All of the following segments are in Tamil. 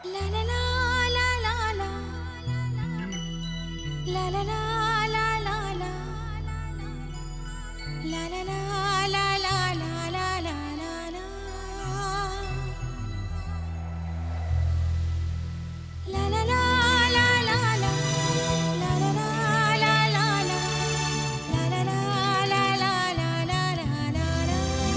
La la la la la la. La la la la la la. La la la la la la la la la la. La la la la la la. La la la la la la. La la la la la la la la la la.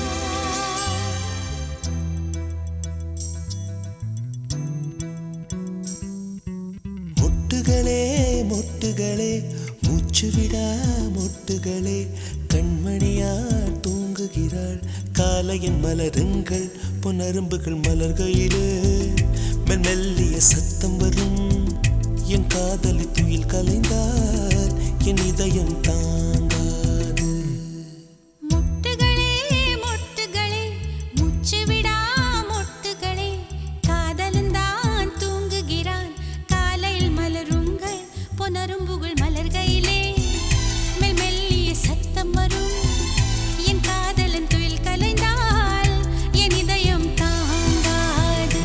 மொட்டுகளே மொட்டுகளே மூச்சு விடா மொட்டுகளே கண்மணியார் தூங்குகிறாள் காலையின் மலருங்கள் பொன்னரும்புகள் மலர்கையிலே மெல் மெல்லிய சத்தம் வரும் என் காதலி துயில் கலைந்தால் என் இதயம் தாங்காது முட்டுகளே முட்டுகளே முச்சு விடா முட்டுகளே காதலந்தான் தூங்குகிறான் காலையில் மலருங்கள் பொனரும்புகள் மலர்கையிலே மெல் மெல்லிய சத்தம் வரும் என் காதலன் துயில் கலைந்தால் என் இதயம் தாங்காது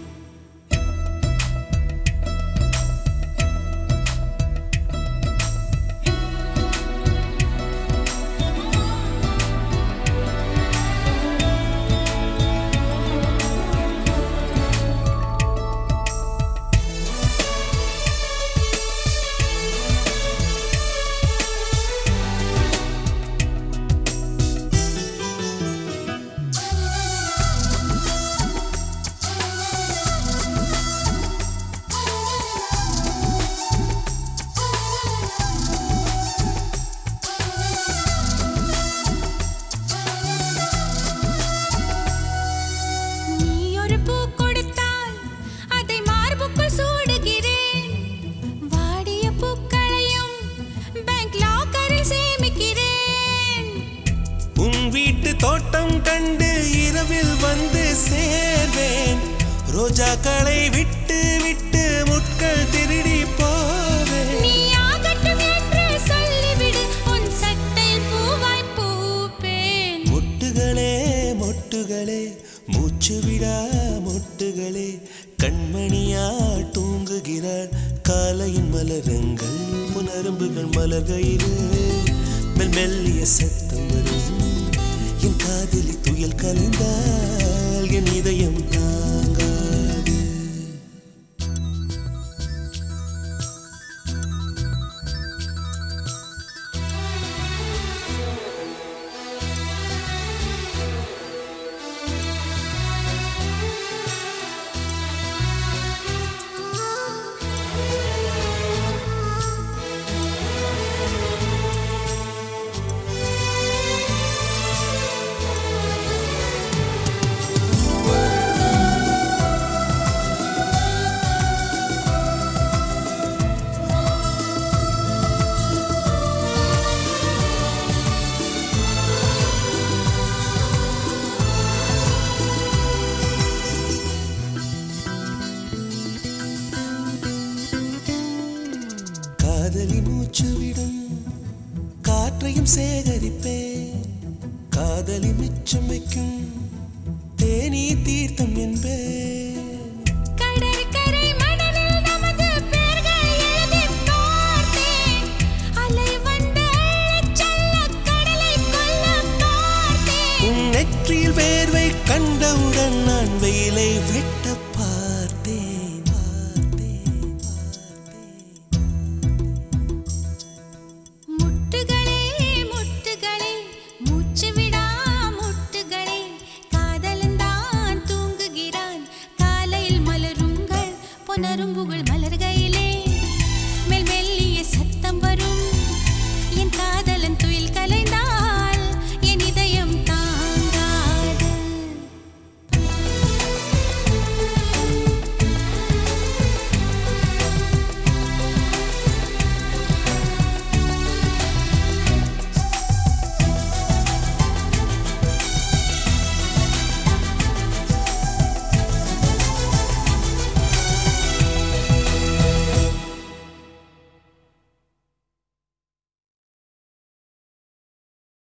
நீ ஒரு பூ கொடுத்தால் அதை மார்புக்குள் சூடுகிறேன் வாடிய பூக்களையும் பேங்க் லாக்கரில் சேமிக்கிறேன் உன் வீட்டு தோட்டம் கண்டு இரவில் வந்து சேர்வேன் ரோஜாக்களை விட்டு விட்டு முட்கள் திருடி போவேன் நீ ஆகட்டும் என்று சொல்லிவிடு உன் சட்டையில் பூவாய் பூப்பேன் மொட்டுகளே மொட்டுகளே மூச்சு விடா மொட்டுகளே கண்மணியால் தூங்குகிறாள் காலையின் மலருங்கள் புனரும்புகள் மலர்கையிலே மெல் மெல்லிய சத்தம் வரும் என் காதலி துயல் கலைந்தால் என் இதயம் தாங்காது காதலி மூச்சு விடும் காற்றையும் சேகரிப்பேன் காதலி மிச்சம் வைக்கும் தேனீ தீர்த்தம் என்பேன் கடற்கரை மணலில் நமது பெயர்கள் எழுதிப் பார்த்தேன். அலை வந்து அள்ளச் செல்லக் கடலைக் கொல்லப் பார்த்தேன். உன் நெற்றியில் வேர்வை கண்டவுடன் நான் வெயிலை வெட்ட